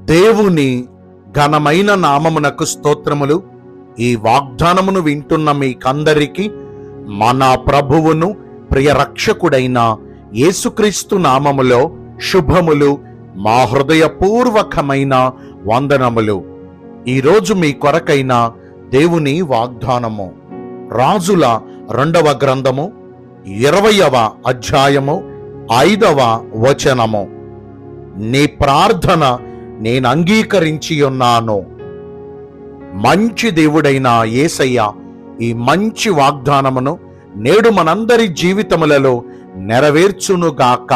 దేవుని ఘనమైన నామమునకు స్తోత్రములు ఈ వాగ్దానమును వింటున్న మీకందరికీ మన ప్రభువును ప్రియ రక్షకుడైన యేసుక్రీస్తు నామములో శుభములు మా హృదయపూర్వకమైన వందనములు ఈరోజు మీ కొరకైన దేవుని వాగ్దానము రాజుల రెండవ గ్రంథము ఇరవయవ అధ్యాయము ఐదవ వచనము నీ ప్రార్థన నేను అంగీకరించి ఉన్నాను మంచి దేవుడైన యేసయ్య ఈ మంచి వాగ్దానమును నేడు మనందరి జీవితములలో నెరవేర్చునుగాక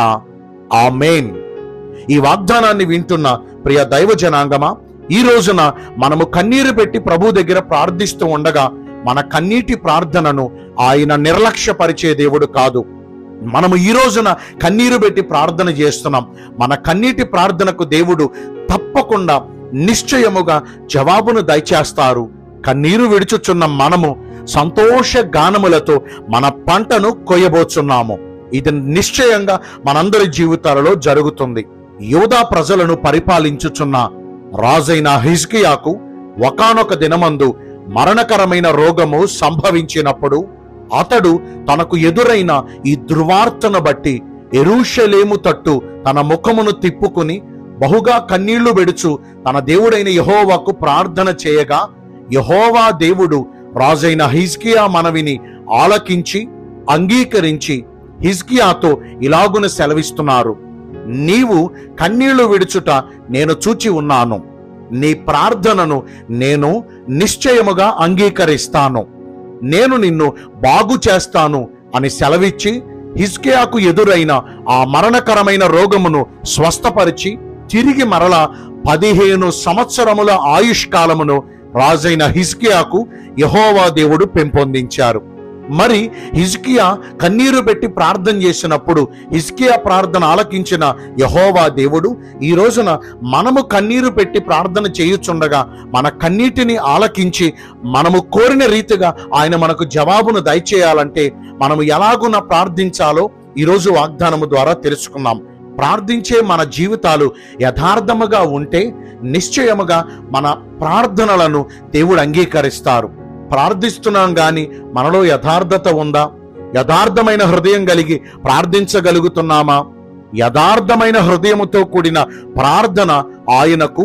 ఆమేన్ ఈ వాగ్దానాన్ని వింటున్న ప్రియ దైవ జనాంగమా ఈ రోజున మనము కన్నీరు పెట్టి ప్రభు దగ్గర ప్రార్థిస్తూ ఉండగా మన కన్నీటి ప్రార్థనను ఆయన నిర్లక్ష్యపరిచే దేవుడు కాదు మనము ఈ రోజున కన్నీరు పెట్టి ప్రార్థన చేస్తున్నాం మన కన్నీటి ప్రార్థనకు దేవుడు తప్పకుండా నిశ్చయముగా జవాబును దయచేస్తారు కన్నీరు విడుచుచున్న మనము సంతోష గానములతో మన పంటను కొయ్యబోచున్నాము ఇది నిశ్చయంగా మనందరి జీవితాలలో జరుగుతుంది యోధా ప్రజలను పరిపాలించుచున్న రాజైన హిజ్కియాకు ఒకానొక దినమందు మరణకరమైన రోగము సంభవించినప్పుడు అతడు తనకు ఎదురైన ఈ ధృవార్తను బట్టి ఎరూషలేము తట్టు తన ముఖమును తిప్పుకుని బహుగా కన్నీళ్లు వెడుచు తన దేవుడైన యహోవాకు ప్రార్థన చేయగా యహోవా దేవుడు రాజైన హిజ్కియా మనవిని ఆలకించి అంగీకరించి హిజ్కియాతో ఇలాగున సెలవిస్తున్నారు నీవు కన్నీళ్లు విడుచుట నేను చూచి ఉన్నాను నీ ప్రార్థనను నేను నిశ్చయముగా అంగీకరిస్తాను నేను నిన్ను బాగు చేస్తాను అని సెలవిచ్చి హిజ్కియాకు ఎదురైన ఆ మరణకరమైన రోగమును స్వస్థపరిచి తిరిగి మరల పదిహేను సంవత్సరముల ఆయుష్కాలమును రాజైన హిజ్కియాకు యహోవా దేవుడు పెంపొందించారు మరి హిజ్కియా కన్నీరు పెట్టి ప్రార్థన చేసినప్పుడు హిజ్కియా ప్రార్థన ఆలకించిన యహోవా దేవుడు ఈ రోజున మనము కన్నీరు పెట్టి ప్రార్థన చేయుచుండగా మన కన్నీటిని ఆలకించి మనము కోరిన రీతిగా ఆయన మనకు జవాబును దయచేయాలంటే మనము ఎలాగున ప్రార్థించాలో ఈరోజు వాగ్దానము ద్వారా తెలుసుకున్నాం ప్రార్థించే మన జీవితాలు యథార్థముగా ఉంటే నిశ్చయముగా మన ప్రార్థనలను దేవుడు అంగీకరిస్తారు ప్రార్థిస్తున్నాం గాని మనలో యథార్థత ఉందా యథార్థమైన హృదయం కలిగి ప్రార్థించగలుగుతున్నామా యథార్థమైన హృదయముతో కూడిన ప్రార్థన ఆయనకు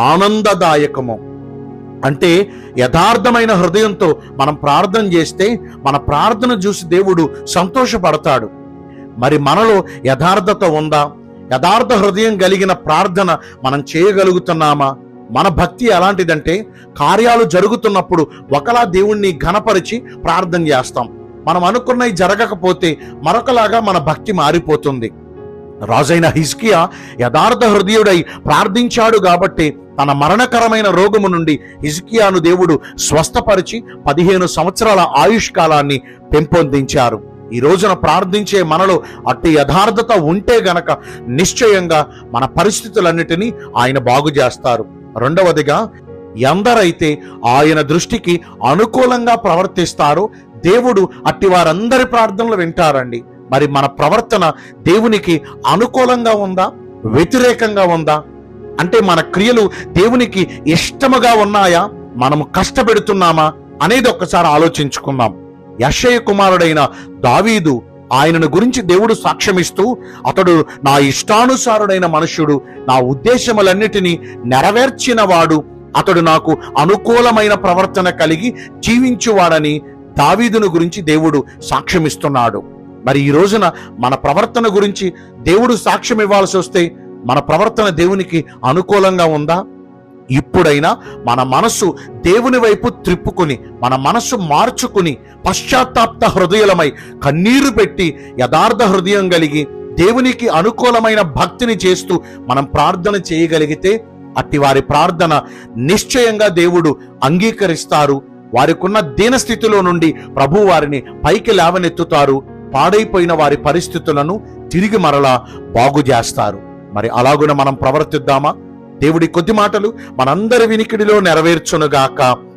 ఆనందదాయకము అంటే యథార్థమైన హృదయంతో మనం ప్రార్థన చేస్తే మన ప్రార్థన చూసి దేవుడు సంతోషపడతాడు మరి మనలో యథార్థత ఉందా యథార్థ హృదయం కలిగిన ప్రార్థన మనం చేయగలుగుతున్నామా మన భక్తి ఎలాంటిదంటే కార్యాలు జరుగుతున్నప్పుడు ఒకలా దేవుణ్ణి ఘనపరిచి ప్రార్థన చేస్తాం మనం అనుకున్నవి జరగకపోతే మరొకలాగా మన భక్తి మారిపోతుంది రాజైన హిజ్కియా యథార్థ హృదయుడై ప్రార్థించాడు కాబట్టి తన మరణకరమైన రోగము నుండి హిజ్కియాను దేవుడు స్వస్థపరిచి పదిహేను సంవత్సరాల ఆయుష్కాలాన్ని పెంపొందించారు ఈ రోజున ప్రార్థించే మనలో అట్టి యథార్థత ఉంటే గనక నిశ్చయంగా మన పరిస్థితులన్నిటినీ ఆయన బాగు చేస్తారు రెండవదిగా ఎందరైతే ఆయన దృష్టికి అనుకూలంగా ప్రవర్తిస్తారో దేవుడు అట్టి వారందరి ప్రార్థనలు వింటారండి మరి మన ప్రవర్తన దేవునికి అనుకూలంగా ఉందా వ్యతిరేకంగా ఉందా అంటే మన క్రియలు దేవునికి ఇష్టముగా ఉన్నాయా మనము కష్టపెడుతున్నామా అనేది ఒక్కసారి ఆలోచించుకుందాం యశయ కుమారుడైన దావీదు ఆయనను గురించి దేవుడు సాక్ష్యమిస్తూ అతడు నా ఇష్టానుసారుడైన మనుష్యుడు నా ఉద్దేశములన్నిటినీ నెరవేర్చిన వాడు అతడు నాకు అనుకూలమైన ప్రవర్తన కలిగి జీవించువాడని దావీదును గురించి దేవుడు సాక్ష్యమిస్తున్నాడు మరి ఈ రోజున మన ప్రవర్తన గురించి దేవుడు సాక్ష్యం ఇవ్వాల్సి వస్తే మన ప్రవర్తన దేవునికి అనుకూలంగా ఉందా ఇప్పుడైనా మన మనస్సు దేవుని వైపు త్రిప్పుకుని మన మనస్సు మార్చుకుని పశ్చాత్తాప్త హృదయులమై కన్నీరు పెట్టి యథార్థ హృదయం కలిగి దేవునికి అనుకూలమైన భక్తిని చేస్తూ మనం ప్రార్థన చేయగలిగితే అట్టి వారి ప్రార్థన నిశ్చయంగా దేవుడు అంగీకరిస్తారు వారికున్న దీనస్థితిలో నుండి ప్రభు వారిని పైకి లేవనెత్తుతారు పాడైపోయిన వారి పరిస్థితులను తిరిగి మరలా బాగు చేస్తారు మరి అలాగున మనం ప్రవర్తిద్దామా దేవుడి కొద్ది మాటలు మనందరి వినికిడిలో నెరవేర్చునుగాక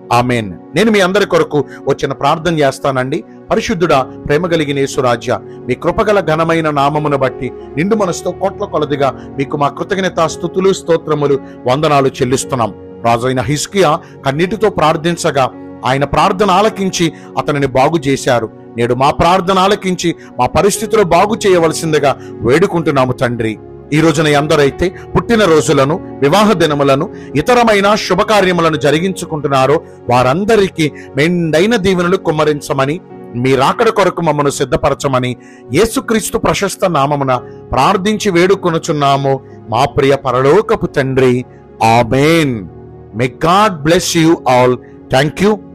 ఆమెన్ నేను మీ అందరి కొరకు వచ్చిన ప్రార్థన చేస్తానండి పరిశుద్ధుడా ప్రేమ కలిగిన యేసురాజ్య మీ కృపగల ఘనమైన నామమును బట్టి నిండు మనసుతో కోట్ల కొలదిగా మీకు మా కృతజ్ఞత స్థుతులు స్తోత్రములు వందనాలు చెల్లిస్తున్నాం రాజైన హిస్కియా కన్నీటితో ప్రార్థించగా ఆయన ప్రార్థన ఆలకించి అతనిని బాగు చేశారు నేడు మా ప్రార్థన ఆలకించి మా పరిస్థితులు బాగు చేయవలసిందిగా వేడుకుంటున్నాము తండ్రి ఈ రోజున ఎందరైతే పుట్టిన రోజులను వివాహ దినములను ఇతరమైన శుభకార్యములను జరిగించుకుంటున్నారో వారందరికీ మెండైన దీవెనలు కుమ్మరించమని మీ రాకడ కొరకు మమ్మను సిద్ధపరచమని యేసుక్రీస్తు ప్రశస్త నామమున ప్రార్థించి వేడుకొనుచున్నాము మా ప్రియ పరలోకపు తండ్రి amen may God bless you all thank you